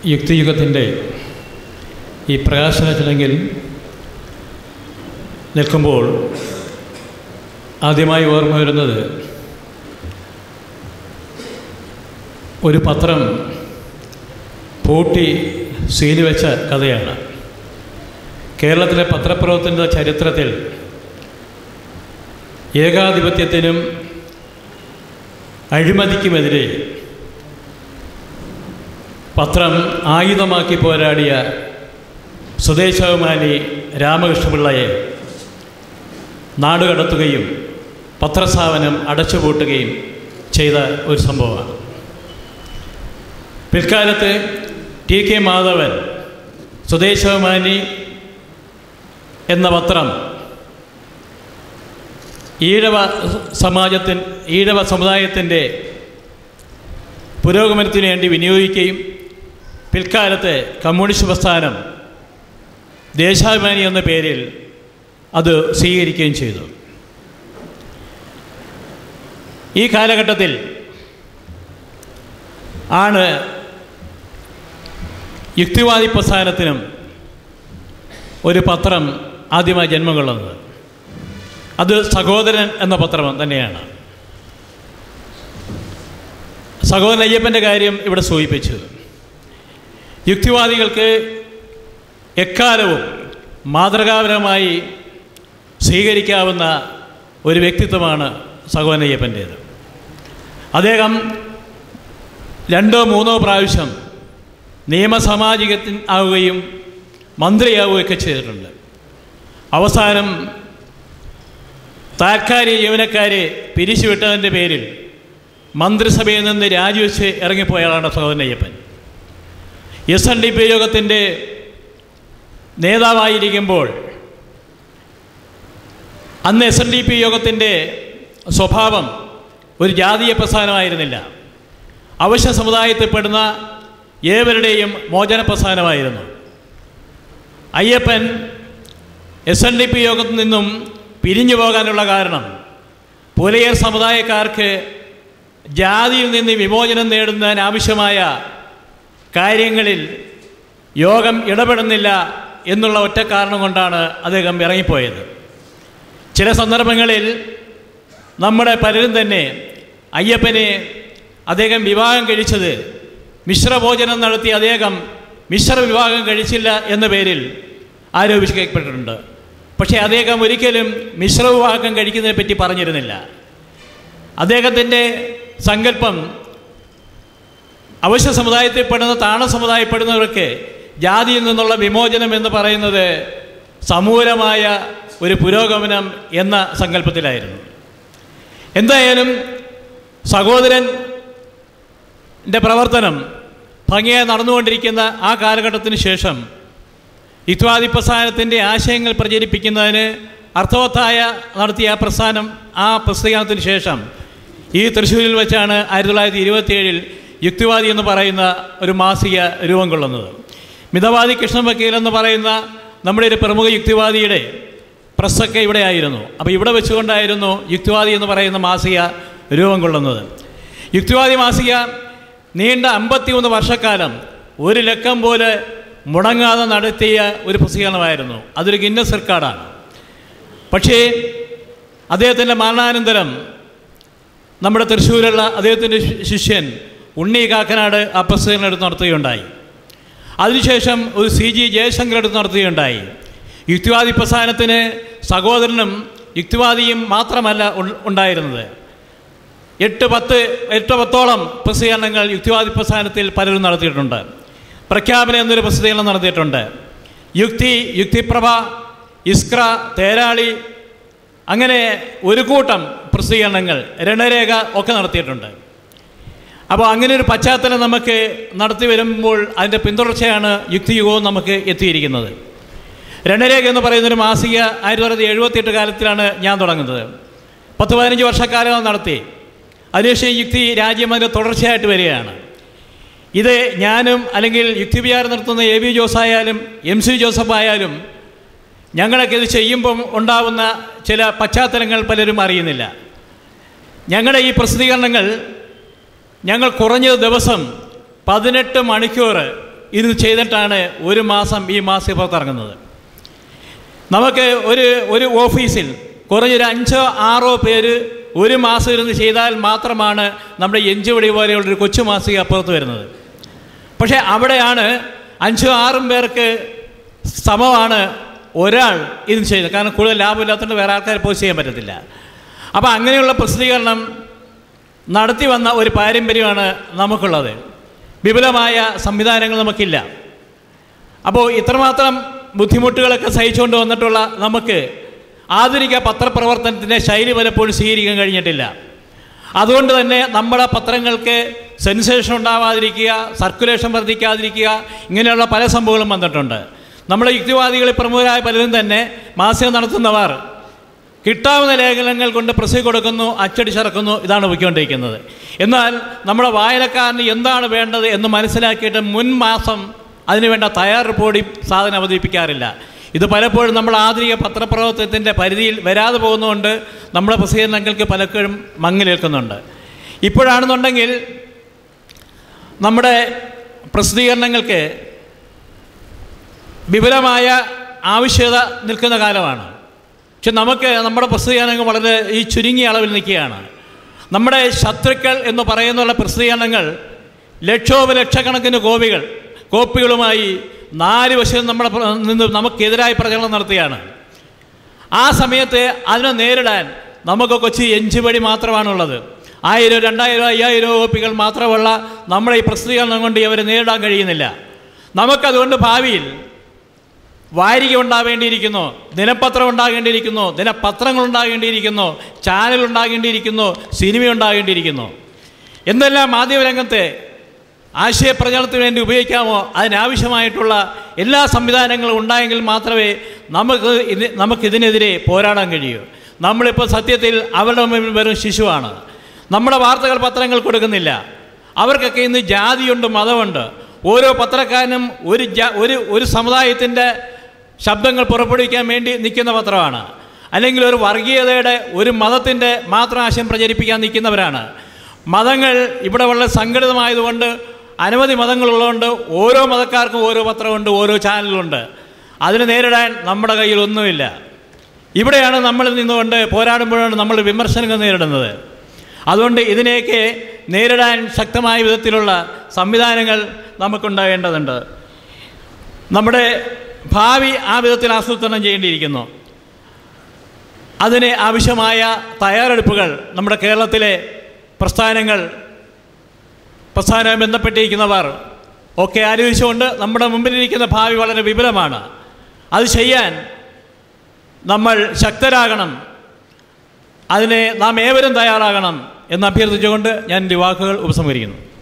യുക്തിയുഗത്തിൻ്റെ ഈ പ്രകാശന ചടങ്ങിൽ നിൽക്കുമ്പോൾ ആദ്യമായി ഓർമ്മ വരുന്നത് ഒരു പത്രം പൂട്ടി സീല് വെച്ച കഥയാണ് കേരളത്തിലെ പത്രപ്രവർത്തന ചരിത്രത്തിൽ ഏകാധിപത്യത്തിനും അഴിമതിക്കുമെതിരെ പത്രം ആയുധമാക്കി പോരാടിയ സ്വദേശാഭിമാനി രാമകൃഷ്ണപിള്ളയെ നാടുകടത്തുകയും പത്രസ്ഥാപനം അടച്ചുപൂട്ടുകയും ചെയ്ത ഒരു സംഭവമാണ് പിൽക്കാലത്ത് ടി കെ മാധവൻ സ്വദേശാഭിമാനി എന്ന പത്രം ഈഴവ സമാജത്തിൻ ഈഴവ സമുദായത്തിൻ്റെ പുരോഗമനത്തിന് വേണ്ടി വിനിയോഗിക്കുകയും പിൽക്കാലത്ത് കമ്മ്യൂണിസ്റ്റ് പ്രസ്ഥാനം ദേശാഭിമാനി എന്ന പേരിൽ അത് സ്വീകരിക്കുകയും ചെയ്തു ഈ കാലഘട്ടത്തിൽ ആണ് യുക്തിവാദി പ്രസ്ഥാനത്തിനും ഒരു പത്രം ആദ്യമായി ജന്മം കൊള്ളുന്നത് അത് സഹോദരൻ എന്ന പത്രം തന്നെയാണ് സഹോദരൻ അയ്യപ്പൻ്റെ കാര്യം ഇവിടെ സൂചിപ്പിച്ചു യുക്തിവാദികൾക്ക് എക്കാലവും മാതൃകാപരമായി സ്വീകരിക്കാവുന്ന ഒരു വ്യക്തിത്വമാണ് സഹോദരൻ അയ്യപ്പൻ്റേത് അദ്ദേഹം രണ്ടോ മൂന്നോ പ്രാവശ്യം നിയമസാമാജികത്തിൽ ആവുകയും മന്ത്രിയാവുകയൊക്കെ ചെയ്തിട്ടുണ്ട് അവസാനം താൽക്കാലിക ജീവനക്കാരെ പിരിച്ചുവിട്ടതിൻ്റെ പേരിൽ മന്ത്രിസഭയിൽ നിന്ന് രാജിവെച്ച് ഇറങ്ങിപ്പോയയാളാണ് Sahodaran Ayyappan S N D P യോഗത്തിൻ്റെ നേതാവായിരിക്കുമ്പോൾ അന്ന് എസ് എൻ ഡി പി യോഗത്തിൻ്റെ സ്വഭാവം ഒരു ജാതീയ പ്രസ്ഥാനമായിരുന്നില്ല അവശ്യ സമുദായത്തിൽപ്പെടുന്ന ഏവരുടെയും മോചന പ്രസ്ഥാനമായിരുന്നു Ayyappan S N D P യോഗത്തിൽ നിന്നും പിരിഞ്ഞു പോകാനുള്ള കാരണം പുലയർ സമുദായക്കാർക്ക് ജാതിയിൽ നിന്ന് വിമോചനം നേടുന്നതിനാവശ്യമായ കാര്യങ്ങളിൽ യോഗം ഇടപെടുന്നില്ല എന്നുള്ള ഒറ്റ കാരണം കൊണ്ടാണ് അദ്ദേഹം ഇറങ്ങിപ്പോയത് ചില സന്ദർഭങ്ങളിൽ നമ്മുടെ പലരും തന്നെ അയ്യപ്പനെ അദ്ദേഹം വിവാഹം കഴിച്ചത് മിശ്രഭോജനം നടത്തി അദ്ദേഹം മിശ്ര വിവാഹം കഴിച്ചില്ല എന്ന പേരിൽ ആരോപിക്കപ്പെട്ടിട്ടുണ്ട് പക്ഷേ അദ്ദേഹം ഒരിക്കലും മിശ്ര വിവാഹം കഴിക്കുന്നതിനെ പറ്റി പറഞ്ഞിരുന്നില്ല അദ്ദേഹത്തിൻ്റെ സങ്കല്പം അവശ്യ സമുദായത്തിൽപ്പെടുന്ന താണ സമുദായപ്പെടുന്നവർക്ക് ജാതിയിൽ നിന്നുള്ള വിമോചനം എന്ന് പറയുന്നത് സമൂലമായ ഒരു പുരോഗമനം എന്ന സങ്കല്പത്തിലായിരുന്നു എന്തായാലും സഹോദരൻ്റെ പ്രവർത്തനം ഭംഗിയായി നടന്നുകൊണ്ടിരിക്കുന്ന ആ കാലഘട്ടത്തിന് ശേഷം യുക്തിവാദി പ്രസ്ഥാനത്തിൻ്റെ ആശയങ്ങൾ പ്രചരിപ്പിക്കുന്നതിന് അർത്ഥവത്തായ നടത്തിയ ആ പ്രസ്ഥാനം ആ പ്രസ്ഥാനത്തിന് ശേഷം ഈ തൃശ്ശൂരിൽ വെച്ചാണ് ആയിരത്തി തൊള്ളായിരത്തി ഇരുപത്തിയേഴിൽ യുക്തിവാദി എന്ന് പറയുന്ന ഒരു മാസിക രൂപം കൊള്ളുന്നത് മിതവാദി കൃഷ്ണൻ വക്കീൽ എന്ന് പറയുന്ന നമ്മുടെ ഒരു പ്രമുഖ യുക്തിവാദിയുടെ പ്രസ്സൊക്കെ ഇവിടെ ആയിരുന്നു അപ്പോൾ ഇവിടെ വെച്ചുകൊണ്ടായിരുന്നു യുക്തിവാദി എന്ന് പറയുന്ന മാസിക രൂപം കൊള്ളുന്നത് യുക്തിവാദി മാസിക നീണ്ട അമ്പത്തിമൂന്ന് വർഷക്കാലം ഒരു ലക്കം പോലെ മുടങ്ങാതെ നടത്തിയ ഒരു പ്രസിദ്ധീകരണമായിരുന്നു അതൊരു ഗിന്നസ് റെക്കോർഡാണ് പക്ഷേ അദ്ദേഹത്തിൻ്റെ മരണാനന്തരം നമ്മുടെ തൃശ്ശൂരുള്ള അദ്ദേഹത്തിൻ്റെ ശിഷ്യൻ ഉണ്ണി കാക്കനാട് ആ പ്രസിദ്ധീകരണം എടുത്ത് നടത്തുകയുണ്ടായി അതിനുശേഷം ഒരു സി ജി ജയശങ്കർ എടുത്ത് നടത്തുകയുണ്ടായി യുക്തിവാദി പ്രസ്ഥാനത്തിന് സഹോദരനും യുക്തിവാദിയും മാത്രമല്ല ഉൾ- ഉണ്ടായിരുന്നത് എട്ട് പത്ത് എട്ട് പത്തോളം പ്രസിദ്ധീകരണങ്ങൾ യുക്തിവാദി പ്രസ്ഥാനത്തിൽ പലരും നടത്തിയിട്ടുണ്ട് പ്രഖ്യാപനം എന്നൊരു പ്രസിദ്ധീകരണം നടത്തിയിട്ടുണ്ട് യുക്തി യുക്തിപ്രഭ ഇസ്ക്ര തേരാളി അങ്ങനെ ഒരു കൂട്ടം പ്രസിദ്ധീകരണങ്ങൾ രണരേഖ ഒക്കെ നടത്തിയിട്ടുണ്ട് അപ്പോൾ അങ്ങനെ ഒരു പശ്ചാത്തലം നമുക്ക് നടത്തി വരുമ്പോൾ അതിൻ്റെ പിന്തുടർച്ചയാണ് യുക്തിയുഗവും നമുക്ക് എത്തിയിരിക്കുന്നത് രണരേഖ എന്ന് പറയുന്നൊരു മാസിക ആയിരത്തി തൊള്ളായിരത്തി എഴുപത്തിയെട്ട് കാലത്തിലാണ് ഞാൻ തുടങ്ങുന്നത് പത്ത് പതിനഞ്ച് വർഷക്കാലം അത് നടത്തി അതിനുശേഷം യുക്തി രാജ്യം അതിൻ്റെ തുടർച്ചയായിട്ട് വരികയാണ് ഇത് ഞാനും അല്ലെങ്കിൽ യുക്തി വിചാരം നടത്തുന്ന എ വി ജോസ് ആയാലും എം സി ജോസഫ് ആയാലും ഞങ്ങളൊക്കെ ഇത് ചെയ്യുമ്പം ഉണ്ടാവുന്ന ചില പശ്ചാത്തലങ്ങൾ പലരും അറിയുന്നില്ല ഞങ്ങളുടെ ഈ പ്രസിദ്ധീകരണങ്ങൾ ഞങ്ങൾ കുറഞ്ഞ ദിവസം പതിനെട്ട് മണിക്കൂർ ഇത് ചെയ്തിട്ടാണ് ഒരു മാസം ഈ മാസിക പുറത്തിറങ്ങുന്നത് നമുക്ക് ഒരു ഒരു ഓഫീസിൽ കുറഞ്ഞൊരു അഞ്ചോ ആറോ പേര് ഒരു മാസം ഇരുന്ന് ചെയ്താൽ മാത്രമാണ് നമ്മുടെ എഞ്ചുവടി പോലെയുള്ളൊരു കൊച്ചു മാസിക പുറത്ത് വരുന്നത് പക്ഷേ അവിടെയാണ് അഞ്ചോ ആറും പേർക്ക് സമമാണ് ഒരാൾ ഇത് ചെയ്യുന്നത് കാരണം കൂടുതൽ ലാഭമില്ലാത്തതുകൊണ്ട് വേറെ ആൾക്കാർ പോസ്റ്റ് ചെയ്യാൻ പറ്റത്തില്ല അപ്പോൾ അങ്ങനെയുള്ള പ്രസിദ്ധീകരണം നടത്തി വന്ന ഒരു പാരമ്പര്യമാണ് നമുക്കുള്ളത് വിപുലമായ സംവിധാനങ്ങൾ നമുക്കില്ല അപ്പോൾ ഇത്രമാത്രം ബുദ്ധിമുട്ടുകളൊക്കെ സഹിച്ചുകൊണ്ട് വന്നിട്ടുള്ള നമുക്ക് ആധുനിക പത്രപ്രവർത്തനത്തിൻ്റെ ശൈലി പലപ്പോഴും സ്വീകരിക്കാൻ കഴിഞ്ഞിട്ടില്ല അതുകൊണ്ട് തന്നെ നമ്മുടെ പത്രങ്ങൾക്ക് സെൻസേഷൻ ഉണ്ടാവാതിരിക്കുക സർക്കുലേഷൻ വർദ്ധിക്കാതിരിക്കുക ഇങ്ങനെയുള്ള പല സംഭവങ്ങളും വന്നിട്ടുണ്ട് നമ്മുടെ യുക്തിവാദികളിൽ പ്രമുഖരായ പലരും തന്നെ മാസിക നടത്തുന്നവർ കിട്ടാവുന്ന ലേഖനങ്ങൾ കൊണ്ട് പ്രസി കൊടുക്കുന്നു അച്ചടിച്ചിറക്കുന്നു ഇതാണ് പോയിക്കൊണ്ടിരിക്കുന്നത് എന്നാൽ നമ്മുടെ വായനക്കാരന് എന്താണ് വേണ്ടത് എന്ന് മനസ്സിലാക്കിയിട്ട് മുൻ മാസം അതിനുവേണ്ട തയ്യാറെടുപ്പോടി സാധനം അവതരിപ്പിക്കാറില്ല ഇത് പലപ്പോഴും നമ്മൾ ആധുനിക പത്രപ്രവർത്തനത്തിൻ്റെ പരിധിയിൽ വരാതെ പോകുന്നതുകൊണ്ട് നമ്മുടെ പ്രസിദ്ധീകരണങ്ങൾക്ക് പലപ്പോഴും മങ്ങിലേൽക്കുന്നുണ്ട് ഇപ്പോഴാണെന്നുണ്ടെങ്കിൽ നമ്മുടെ പ്രസിദ്ധീകരണങ്ങൾക്ക് വിപുലമായ ആവശ്യകത നിൽക്കുന്ന കാലമാണ് പക്ഷെ നമുക്ക് നമ്മുടെ പ്രസിദ്ധീകരണങ്ങൾ വളരെ ഈ ചുരുങ്ങിയ അളവിൽ നിൽക്കുകയാണ് നമ്മുടെ ശത്രുക്കൾ എന്ന് പറയുന്നുള്ള പ്രസിദ്ധീകരണങ്ങൾ ലക്ഷോപലക്ഷക്കണക്കിന് കോപികൾ കോപ്പികളുമായി നാല് വശവും നമ്മുടെ പ്ര- നിന്ന് നമുക്കെതിരായി പ്രചരണം നടത്തുകയാണ് ആ സമയത്ത് അതിനെ നേരിടാൻ നമുക്ക് കൊച്ചി എഞ്ചുപടി മാത്രമാണുള്ളത് ആയിരം രണ്ടായിരം അയ്യായിരം കോപ്പികൾ മാത്രമുള്ള നമ്മുടെ ഈ പ്രസിദ്ധീകരണം കൊണ്ട് ഇവരെ നേരിടാൻ കഴിയുന്നില്ല നമുക്കതുകൊണ്ട് ഭാവിയിൽ വാരിക ഉണ്ടാവേണ്ടിയിരിക്കുന്നു ദിനപത്രം ഉണ്ടാകേണ്ടിയിരിക്കുന്നു ദിനപത്രങ്ങൾ ഉണ്ടാകേണ്ടിയിരിക്കുന്നു ചാനൽ ഉണ്ടാകേണ്ടിയിരിക്കുന്നു സിനിമ ഉണ്ടാകേണ്ടിയിരിക്കുന്നു എന്തെല്ലാം മാധ്യമരംഗത്തെ ആശയപ്രചരണത്തിന് വേണ്ടി ഉപയോഗിക്കാമോ അതിനാവശ്യമായിട്ടുള്ള എല്ലാ സംവിധാനങ്ങളും ഉണ്ടായെങ്കിൽ മാത്രമേ നമുക്ക് ഇത് നമുക്കിതിനെതിരെ പോരാടാൻ കഴിയൂ നമ്മളിപ്പോൾ സത്യത്തിൽ അവരുടെ മുമ്പിൽ വെറും ശിശുവാണ് നമ്മുടെ വാർത്തകൾ പത്രങ്ങൾ കൊടുക്കുന്നില്ല അവർക്കൊക്കെ ഇന്ന് ജാതിയുണ്ട് മതമുണ്ട് ഓരോ പത്രക്കാരനും ഒരു ജാ ഒരു ഒരു സമുദായത്തിൻ്റെ ശബ്ദങ്ങൾ പുറപ്പെടുവിക്കാൻ വേണ്ടി നിൽക്കുന്ന പത്രമാണ് അല്ലെങ്കിൽ ഒരു വർഗീയതയുടെ ഒരു മതത്തിൻ്റെ മാത്രം ആശയം പ്രചരിപ്പിക്കാൻ നിൽക്കുന്നവരാണ് മതങ്ങൾ ഇവിടെ വളരെ സംഘടിതമായതുകൊണ്ട് അനവധി മതങ്ങളുള്ളതുകൊണ്ട് ഓരോ മതക്കാർക്കും ഓരോ പത്രമുണ്ട് ഓരോ ചാനലുണ്ട് അതിനെ നേരിടാൻ നമ്മുടെ കയ്യിൽ ഒന്നുമില്ല ഇവിടെയാണ് നമ്മൾ നിന്നുകൊണ്ട് പോരാടുമ്പോഴാണ് നമ്മൾ വിമർശനങ്ങൾ നേരിടുന്നത് അതുകൊണ്ട് ഇതിനെയൊക്കെ നേരിടാൻ ശക്തമായ വിധത്തിലുള്ള സംവിധാനങ്ങൾ നമുക്കുണ്ടാകേണ്ടതുണ്ട് നമ്മുടെ ഭാവി ആ വിധത്തിൽ ആസൂത്രണം ചെയ്യേണ്ടിയിരിക്കുന്നു അതിന് ആവശ്യമായ തയ്യാറെടുപ്പുകൾ നമ്മുടെ കേരളത്തിലെ പ്രസ്ഥാനങ്ങൾ പ്രസ്ഥാനവുമായി ബന്ധപ്പെട്ടിരിക്കുന്നവർ ഒക്കെ ആലോചിച്ചുകൊണ്ട് നമ്മുടെ മുമ്പിലിരിക്കുന്ന ഭാവി വളരെ വിപുലമാണ് അത് ചെയ്യാൻ നമ്മൾ ശക്തരാകണം അതിന് നാം ഏവരും തയ്യാറാകണം എന്ന് അഭ്യർത്ഥിച്ചുകൊണ്ട് ഞാൻ എൻ്റെ വാക്കുകൾ ഉപസംഹരിക്കുന്നു